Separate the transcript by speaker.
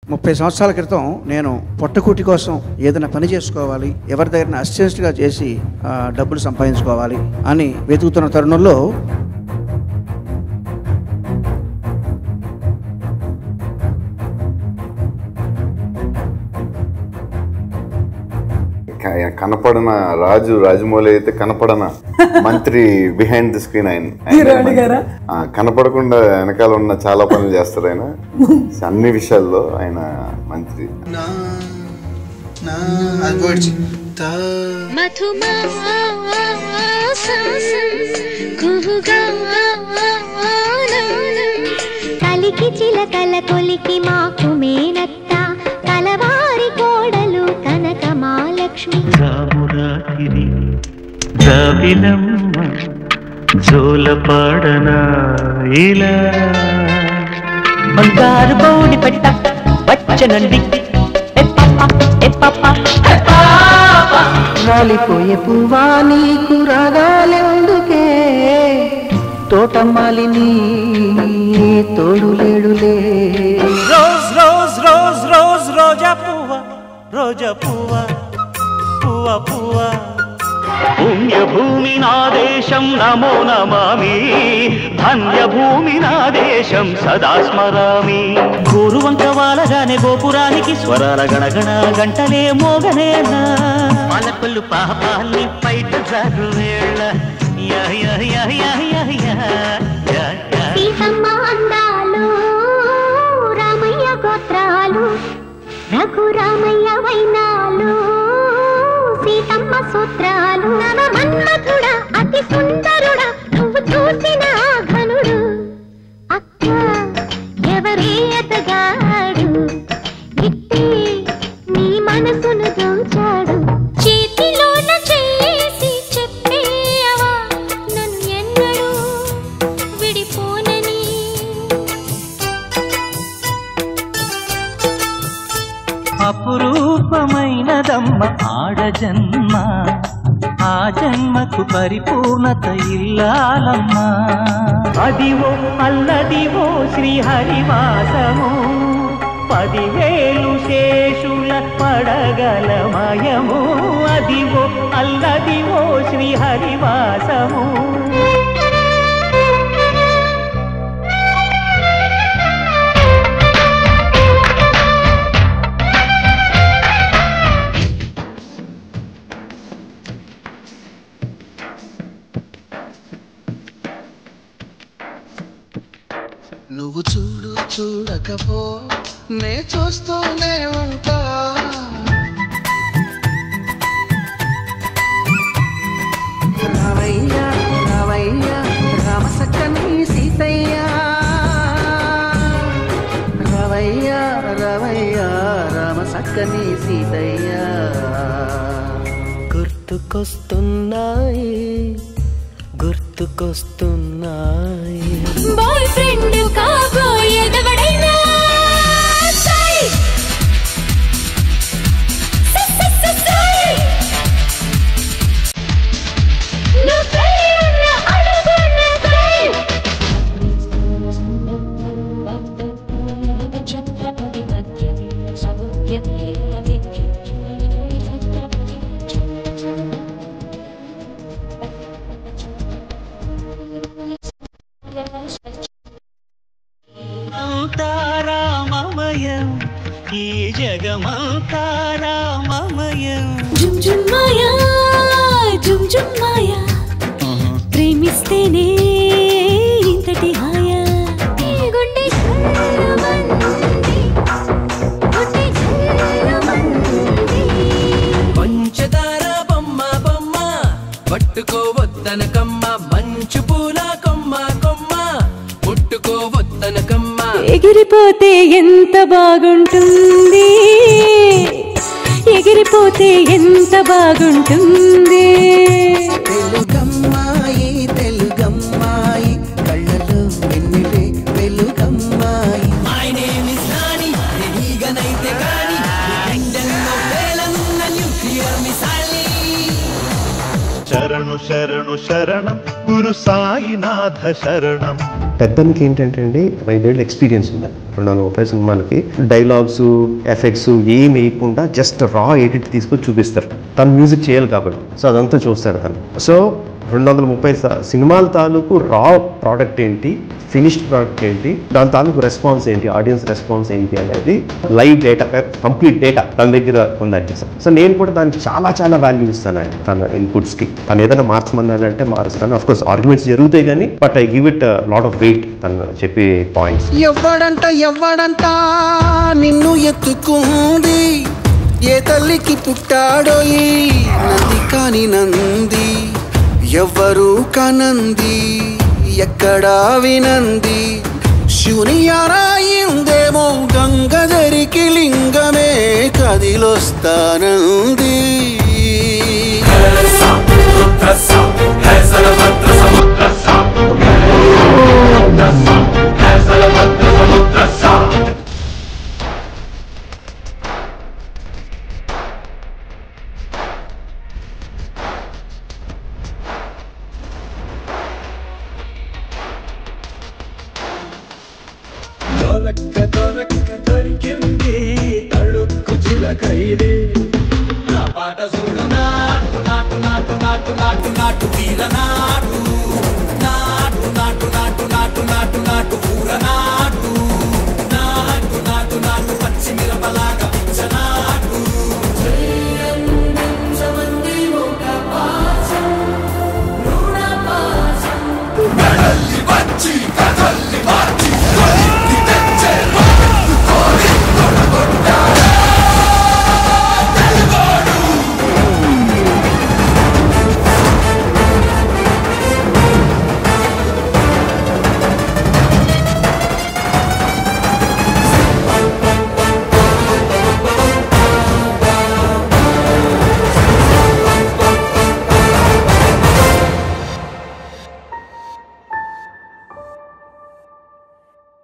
Speaker 1: ముప్పై సంవత్సరాల క్రితం నేను పొట్టకూటి కోసం ఏదైనా పని చేసుకోవాలి ఎవరి దగ్గర అసిస్టెంట్గా చేసి ఆ, డబ్బులు సంపాదించుకోవాలి అని వెతుకుతున్న తరుణంలో
Speaker 2: క- కనపడన రాజు రాజమౌళి అయితే కనపడన మంత్రి బిహైండ్ ది స్క్రీన్ ఆయన ఆయన
Speaker 3: హీరోయిన్ గారా?
Speaker 2: ఆ, కనపడకుండా వెనకాల ఉన్న చాలా పనులు చేస్తారు ఆయన అన్ని విషయాల్లో ఆయన మంత్రి
Speaker 4: కలికి చిలకల కొలికి మాకు మేనత్త కలవారి కోడలు కనక మహాలక్ష్మి
Speaker 5: జామురాతిరి జాబిలమ్మ జోలపాడన ఇలా బంగారు బౌడి పెట్ట వచ్చనండి ఏ పాప, ఏ పాప, ఏ పాప. రాలిపోయే పువ్వా నీకు రాగాలెందుకే తోటమాలిని తోడు లేడులే
Speaker 6: రోజ్ రోజ్ రోజ్ రోజ్ రోజా పువ్వ రోజా పువ్వ పువ్వ పువ్వ
Speaker 5: పుణ్యభూమి నా దేశం నమో నమామి ధన్యభూమి నా దేశం సదా స్మరామి
Speaker 6: గురువంక వాలగానే గోపురానికి స్వరాల గణగణ గంటలే మోగనేనా
Speaker 5: పలకలు పాపాల్ని బయట జారు వేళ యా యా యా యా యా యా యా యా.
Speaker 4: సీతమ్మ అందాలు రామయ్య గోత్రాలు రఘురామయ్య వైనాలు సీతమ్మ సూత్రాలు నవ మన్మథుడా అతి సుందరుడా నువ్వు చూసిన ఆ ఘనుడు అక్క ఎవరే ఎతగాడు ఇట్టే నీ మనసును దోచాడు చేతిలోన చేసి చెప్పేయవా నన్ను ఎన్నడూ విడిపోనని
Speaker 6: అపురూపమైనదమ్మ ఆడ జన్మ ఆ జన్మకు పరిపూర్ణత ఇల్లాలమ్మ అదివో అల్లదివో శ్రీహరివాసము పదివేలు శేషుల పడగలమయము అదివో అల్లదివో శ్రీహరివాసము
Speaker 7: నువ్వు చూడు చూడకపో నే చూస్తూనే ఉంటా రావయ్యా రావయ్యా రామసక్కని సీతయ్యా రావయ్యా రావయ్యా రామసక్కని సీతయ్యా గుర్తుకొస్తున్నాయి గుర్తుకొస్తున్నాయి
Speaker 4: బాయ్ ఫ్రెండ్ కాబోయేదవడైనా సై సై, సై, సై, సై. నువ్వే ఉన్న అడుగున సై.
Speaker 6: రామమయం ఈ జగమంతా రామమయం
Speaker 4: జుమ్ జుమ్ మాయా జుమ్ జుమ్ మాయా ప్రేమిస్తేనే ఇంతటి హాయా గుండె గుండె
Speaker 7: పంచదార బొమ్మ బొమ్మ పట్టుకోవద్దనకమ్మ మంచు పూల కొమ్మ కొమ్మ ముట్టుకోవద్దనకమ్మ
Speaker 3: ఎగిరిపోతే ఎంత బాగుంటుంది ఎగిరిపోతే ఎంత బాగుంటుంది
Speaker 7: తెలుగమ్మాయి తెలుగమ్మాయి కళ్ళలో వెన్నెలే వెలుగమ్మాయి మై నేమ్ ఇస్ నాని ఈగనైతే కాని గుండెల్లో పేలనున్న న్యూక్లియర్ మిసైల్
Speaker 8: శరణు శరణు శరణం గురు సాయినాథ శరణం
Speaker 9: పెద్దనికి ఏంటంటే అండి ఐదేళ్ళు ఎక్స్పీరియన్స్ ఉంది రెండు వందల ముప్పై సినిమాలకి డైలాగ్స్ ఎఫెక్ట్స్ ఏం వేయకుండా జస్ట్ రా ఎడిట్ తీసుకొని చూపిస్తారు తను మ్యూజిక్ చేయాలి కాబట్టి సో అదంతా చూస్తారు తను సో రెండు వందల ముప్పై స- సినిమాల తాలూకు రా ప్రోడక్ట్ ఏంటి ఫినిష్డ్ ప్రోడక్ట్ ఏంటి దాని తాలూకు రెస్పాన్స్ ఏంటి ఆడియన్స్ రెస్పాన్స్ ఏంటి అనేది లైవ్ డేటా కంప్లీట్ డేటా తన దగ్గర ఉందండి సో నేను కూడా దానికి చాలా చాలా వాల్యూ ఇస్తాను ఆయన తన ఇన్పుట్స్కి తను ఏదైనా మార్చమన్నాడంటే మారుస్తాను అఫ్ కోర్స్ ఆర్గ్యుమెంట్స్ జరుగుతాయి కానీ but I give it lot of weight తను చెప్పే పాయింట్స్
Speaker 7: ఎవ్వడంట ఎవ్వడంట నిన్ను ఎత్తుకుంది ఏ తల్లికి పుట్టాడో ఈ నంది కాని నంది ఎవ్వరు కనంది ఎక్కడా వినంది శివుని యారాయిందేమో గంగధరికి లింగమే కదిలొస్తానంది
Speaker 8: దొరక్క దొరక్క దొరికింది తడుక్కు చిలకైది నా పాట చూడు నాటు నాటు నాటు నాటు నాటు నాటు తీర నాటు